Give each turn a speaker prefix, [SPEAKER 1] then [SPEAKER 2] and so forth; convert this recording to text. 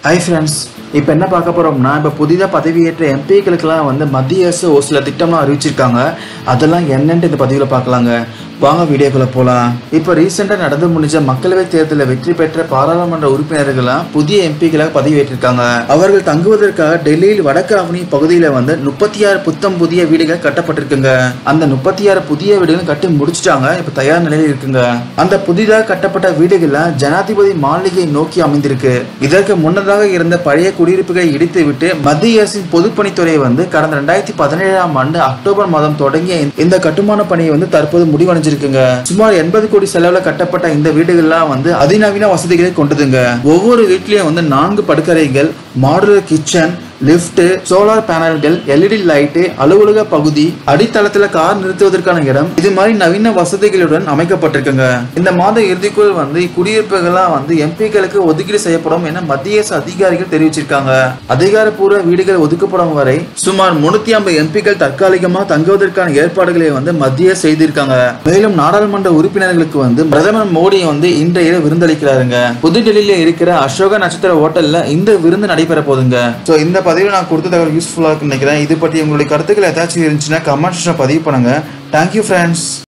[SPEAKER 1] hi friends இப்போ என்ன பார்க்க போகிறோம்னா இப்போ புதிதாக பதவியேற்ற எம்பிக்களுக்கெல்லாம் வந்து மத்திய அரசு ஒரு சில திட்டம்லாம் அறிவிச்சிருக்காங்க அதெல்லாம் என்னன்ட்டு இந்த பதிவில் பார்க்கலாங்க வாங்க வீடியோக்குள்ள போகலாம் இப்போ ரீசெண்டாக நடந்து முடிஞ்ச மக்களவைத் தேர்தலில் வெற்றி பெற்ற பாராளுமன்ற உறுப்பினர்கள்லாம் புதிய எம்பிக்களாக பதவியேற்றிருக்காங்க அவர்கள் தங்குவதற்காக டெல்லியில் வடக்கு அவனி பகுதியில் வந்து முப்பத்தி ஆறு புத்தம் புதிய வீடுகள் கட்டப்பட்டிருக்குங்க அந்த முப்பத்தி ஆறு புதிய வீடுகள் கட்டி முடிச்சிட்டாங்க இப்போ தயார் நிலையில் இருக்குங்க அந்த புதிதாக கட்டப்பட்ட வீடுகள்லாம் ஜனாதிபதி மாளிகை நோக்கி அமைந்திருக்கு இதற்கு முன்னதாக இருந்த பழைய குடியிருப்புகளை இடித்துவிட்டு மத்திய அரசின் பொதுப்பணித்துறை வந்து கடந்த ரெண்டாயிரத்தி பதினேழாம் ஆண்டு அக்டோபர் மாதம் தொடங்கிய இந்த கட்டுமான பணியை வந்து தற்போது முடிவடைஞ்சிருக்குங்க சுமார் எண்பது கோடி செலவுல கட்டப்பட்ட இந்த வீடுகள்லாம் வந்து அதிநவீன வசதிகளை கொண்டதுங்க ஒவ்வொரு வீட்லயும் வந்து நான்கு படுக்கறைகள் மாடுலர் கிச்சன் லிஃப்ட் சோலார் பேனல்கள் எல்இடி லைட்டு அலுவலக பகுதி அடித்தளத்துல கார் நிறுத்துவதற்கான இடம் இது மாதிரி நவீன வசதிகளுடன் அமைக்கப்பட்டிருக்குங்க இந்த மாத இறுதிக்குள் வந்து குடியிருப்புகள்லாம் வந்து எம்பிக்களுக்கு ஒதுக்கீடு செய்யப்படும் என மத்திய அரசு அதிகாரிகள் தெரிவிச்சிருக்காங்க அதிகாரப்பூர்வ வீடுகள் ஒதுக்கப்படும் வரை சுமார் முன்னூத்தி ஐம்பது எம்பிக்கள் தற்காலிகமாக தங்குவதற்கான ஏற்பாடுகளை வந்து மத்திய அரசு செய்திருக்காங்க மேலும் நாடாளுமன்ற உறுப்பினர்களுக்கு வந்து பிரதமர் மோடி வந்து இன்றைய இரவு விருந்தளிக்கிறாருங்க புதுடெல்லியில இருக்கிற அசோகா நட்சத்திர ஹோட்டல்ல இந்த விருந்து நடைபெற போகுதுங்க ஸோ இந்த பதிவில் நான் கொடுத்த தகவல் யூஸ்ஃபுல்லாக இருக்குன்னு நினைக்கிறேன் இது பற்றி உங்களுடைய கருத்துக்கள் ஏதாச்சும் இருந்துச்சுன்னா கமெண்ட் செக்ஷனில் பதிவு பண்ணுங்க தேங்க்யூ ஃப்ரெண்ட்ஸ்